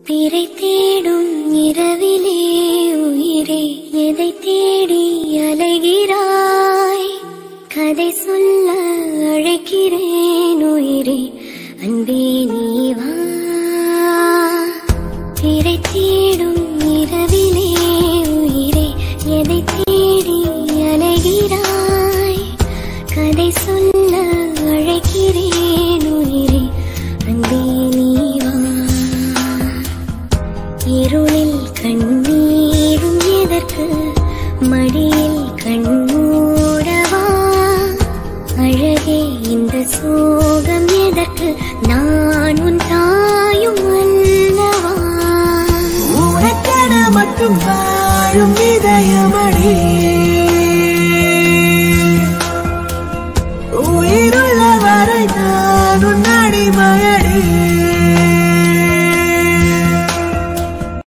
பிறை தேடும் இரவிலே உயிரே எதை தேடி அலைகிறாய் கதை சொல்ல அழைக்கிறேன் உயிரே அன்பே நீ வா பிறை தேடும் இரவிலே உயிரே எதை தேடி அலைகிறாய் கதை சொல்ல அழைக்கிறேன் உயிரே அன்பே நீ வா இருளில் கண்ணீரும் எதற்கு மடியில் கண்ணூடவா அழகே இந்த சோகம் எதற்கு நான் உன் தாயும் அல்லவா உனக்கென மட்டும் வாழும் இதயம்